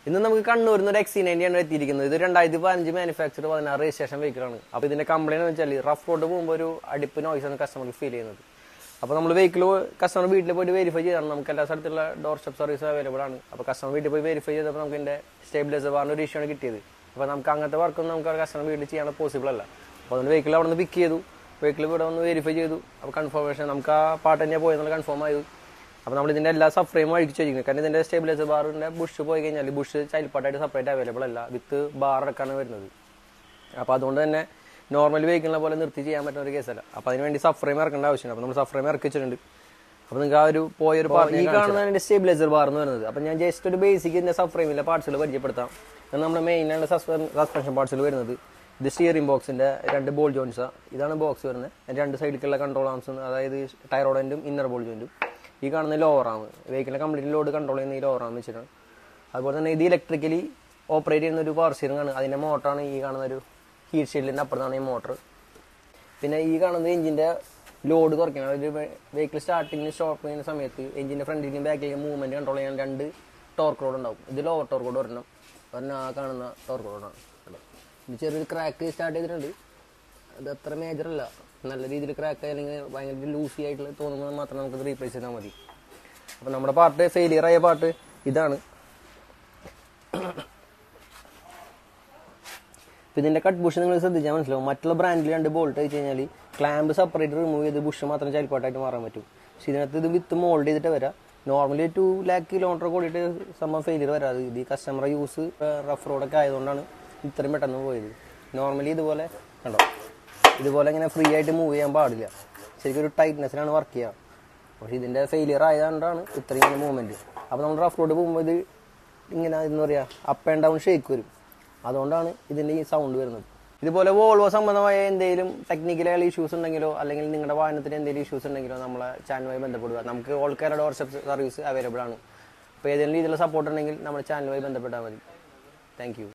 ഇന്ന് നമുക്ക് കണ്ണൂരിൽ നിന്ന് ഒരു എക്സി നയൻറ്റി ആണ് എത്തിയിരിക്കുന്നത് ഇത് രണ്ടായിരത്തി പതിനഞ്ച് മാനുഫാക്ചർ പതിനാറ് രജിസ്ട്രേഷൻ വെഹിക്കിളാണ് അപ്പോൾ ഇതിന്റെ കംപ്ലൈന്റ് എന്ന് വെച്ചാൽ റഫ് റോഡ് പോകുമ്പോൾ ഒരു അടിപ്പ് നോയ്സ് ആണ് കസ്റ്റമർക്ക് ഫീൽ ചെയ്യുന്നത് അപ്പോൾ നമ്മൾ വെഹിക്കിൾ കസ്റ്റമർ വീട്ടിൽ പോയിട്ട് വെരിഫൈ ചെയ്താണ് നമുക്ക് എല്ലാ സ്ഥലത്തുള്ള ഡോർ സ്റ്റെപ്പ് സർവീസ് അവൈലബിൾ ആണ് അപ്പോൾ കസ്റ്റമർ വീട്ടിൽ പോയി വെരിഫൈ ചെയ്തപ്പോൾ നമുക്ക് ഇതിന്റെ സ്റ്റേബിലൈസർ വാറിന് ഒരു ഇഷ്യൂ ആണ് കിട്ടിയത് അപ്പോൾ നമുക്ക് അങ്ങനത്തെ വർക്കൊന്നും നമുക്ക് കസ്റ്റമർ വീട്ടിൽ ചെയ്യാൻ പോസിബിൾ അല്ല അപ്പോൾ അതുകൊണ്ട് വെഹിക്കിൾ അവിടെ നിന്ന് പിക്ക് ചെയ്തു വെഹിക്കിൾ ഇവിടെ വന്ന് വെരിഫൈ ചെയ്തു അപ്പോൾ കൺഫർമേഷൻ നമുക്ക് ആ പാട്ട് തന്നെയാണ് പോയെന്നുള്ള കൺഫേം ആയത് അപ്പോൾ നമ്മൾ ഇതിന്റെ എല്ലാ സബ് ഫ്രെയിമും അഴിച്ചു വെച്ചിരിക്കുന്നത് കാരണം ഇതിന്റെ സ്റ്റേബിലൈസർ ബാറിന്റെ ബുഷ് പോയി കഴിഞ്ഞാൽ ബുഷ് ചൈൽപ്പാട്ടായിട്ട് സെപ്പറേറ്റ് അവൈലബിൾ അല്ല വിത്ത് ബാർ ഇറക്കാണ് വരുന്നത് അപ്പോൾ അതുകൊണ്ട് തന്നെ നോർമൽ വെഹിക്കിളിനെ പോലെ നിർത്തി ചെയ്യാൻ പറ്റുന്ന ഒരു കേസല്ല അപ്പോൾ അതിന് വേണ്ടി സബ് ഫ്രെയിം ഇറക്കേണ്ട ആവശ്യമുണ്ട് അപ്പോൾ നമ്മൾ സബ് ഫ്രെയിം ഇറക്കി വെച്ചിട്ടുണ്ട് അപ്പോൾ നിങ്ങൾക്ക് ആ ഒരു പോയൊരു പാർട്ട് ഈ കാണുന്നതിന്റെ സ്റ്റേബിലൈസർ ബാർ എന്ന് പറയുന്നത് അപ്പോൾ ഞാൻ ജസ്റ്റ് ഒരു ബേസിക് ഇതിന്റെ സബ് ഫ്രെയിമിലെ പാർട്സുകൾ പരിചയപ്പെടുത്താം ഇത് നമ്മുടെ മെയിൻ ആണ് സസ്പെൻഷൻ പാർട്സുകൾ വരുന്നത് ഇത് സ്റ്റിയറിംഗ് ബോക്സിന്റെ രണ്ട് ബോൾ ജോയിൻസാണ് ഇതാണ് ബോക്സ് വരുന്നത് അതിന്റെ രണ്ട് സൈഡിലേക്കുള്ള കൺട്രോൾ ആംസ് അതായത് ടയറോഡൻറ്റും ഇന്നർ ബോൾ ജോയിൻറ്റും ഈ കാണുന്ന ലോവർ ആം വെഹിക്കിളിനെ കംപ്ലീറ്റ് ലോഡ് കൺട്രോൾ ചെയ്യുന്ന ഈ ലോവർ ആം വെച്ചിട്ടാണ് അതുപോലെ തന്നെ ഇത് ഇലക്ട്രിക്കലി ഓപ്പറേറ്റ് ചെയ്യുന്ന ഒരു പവർ സ്റ്റിയറിംഗ് ആണ് അതിന്റെ മോട്ടറാണ് ഈ കാണുന്ന ഒരു ഹീറ്റ് ഷീൽഡിന്റെ അപ്പുറത്താണ് ഈ മോട്ടർ പിന്നെ ഈ കാണുന്നത് എഞ്ചിന്റെ ലോഡ് കുറയ്ക്കണം അതായത് വെഹിക്കിൾ സ്റ്റാർട്ടിങ്ങിന് സ്റ്റോപ്പ് ചെയ്യുന്ന സമയത്ത് എഞ്ചിന്റെ ഫ്രണ്ടിലേക്കും ബാക്കിലേക്കും മൂവ്മെന്റ് കൺട്രോൾ ചെയ്യാൻ രണ്ട് ടോർക്ക് റോഡ് ഉണ്ടാവും ഇത് ലോവർ ടോർക്ക് റോഡ് ഒരെണ്ണം ഒരെണ്ണം ആ കാണുന്ന ടോർക്ക് റോഡാണ് ഇത് ചെറിയൊരു ക്രാക്ക് സ്റ്റാർട്ട് ചെയ്തിട്ടുണ്ട് അത് അത്ര മേജർ അല്ല നല്ല രീതിയിൽ ക്രാക്ക് അല്ലെങ്കിൽ ഭയങ്കര ലൂസി ആയിട്ട് തോന്നുമ്പോൾ മാത്രം നമുക്ക് റീപ്ലേസ് ചെയ്താൽ മതി അപ്പം നമ്മുടെ പാർട്ട് ഫെയിലിയർ ആയ പാർട്ട് ഇതാണ് ഇപ്പം ഇതിന്റെ കട്ട് ബുഷ് നിങ്ങൾ ശ്രദ്ധിച്ചാൽ മനസ്സിലാവും മറ്റുള്ള ബ്രാൻഡിൽ രണ്ട് ബോൾട്ട് വെച്ച് കഴിഞ്ഞാൽ ക്ലാമ്പ് സെപ്പറേറ്റ് റിമൂവ് ചെയ്ത് ബുഷ് മാത്രം ചലിപ്പാട്ടായിട്ട് മാറാൻ പറ്റും പക്ഷെ ഇതിനകത്ത് ഇത് വിത്ത് മോൾഡ് ചെയ്തിട്ട് വരാം നോർമലി ടു ലാക്ക് കിലോമീറ്റർ കൂടിയിട്ട് സംഭവം ഫെയിലിയർ വരാതെ ഇത് ഈ കസ്റ്റമർ യൂസ് റഫ് റോഡൊക്കെ ആയതുകൊണ്ടാണ് ഇത്രയും പെട്ടെന്ന് പോയത് നോർമലി ഇതുപോലെ കണ്ടോ ഇതുപോലെ ഇങ്ങനെ ഫ്രീ ആയിട്ട് മൂവ് ചെയ്യാൻ പാടില്ല ശരിക്കും ഒരു ടൈറ്റ്നെസ്സിലാണ് വർക്ക് ചെയ്യുക പക്ഷെ ഇതിന്റെ ഫെയിലിയർ ആയതുകൊണ്ടാണ് ഇത്രയും ഇങ്ങനെ മൂവ്മെന്റ് അപ്പോൾ നമ്മൾ റഫ് റോഡ് പോകുമ്പോൾ ഇത് ഇങ്ങനെ എന്താ പറയുക അപ്പ് ആൻഡ് ഡൗൺ ഷേക്ക് വരും അതുകൊണ്ടാണ് ഇതിന്റെ ഈ സൗണ്ട് വരുന്നത് ഇതുപോലെ വോൾവോ സംബന്ധമായ എന്തെങ്കിലും ടെക്നിക്കലായ ഇഷ്യൂസ് ഉണ്ടെങ്കിലോ അല്ലെങ്കിൽ നിങ്ങളുടെ വാഹനത്തിന് എന്തെങ്കിലും ഇഷ്യൂസ് ഉണ്ടെങ്കിലോ നമ്മളെ ചാനലുമായി ബന്ധപ്പെടുക നമുക്ക് all Kerala doorstep service available ആണ് അപ്പോൾ ഏതെങ്കിലും രീതിയിലുള്ള സപ്പോർട്ട് ഉണ്ടെങ്കിൽ നമ്മുടെ ചാനലുമായി ബന്ധപ്പെട്ടാൽ മതി താങ്ക് യു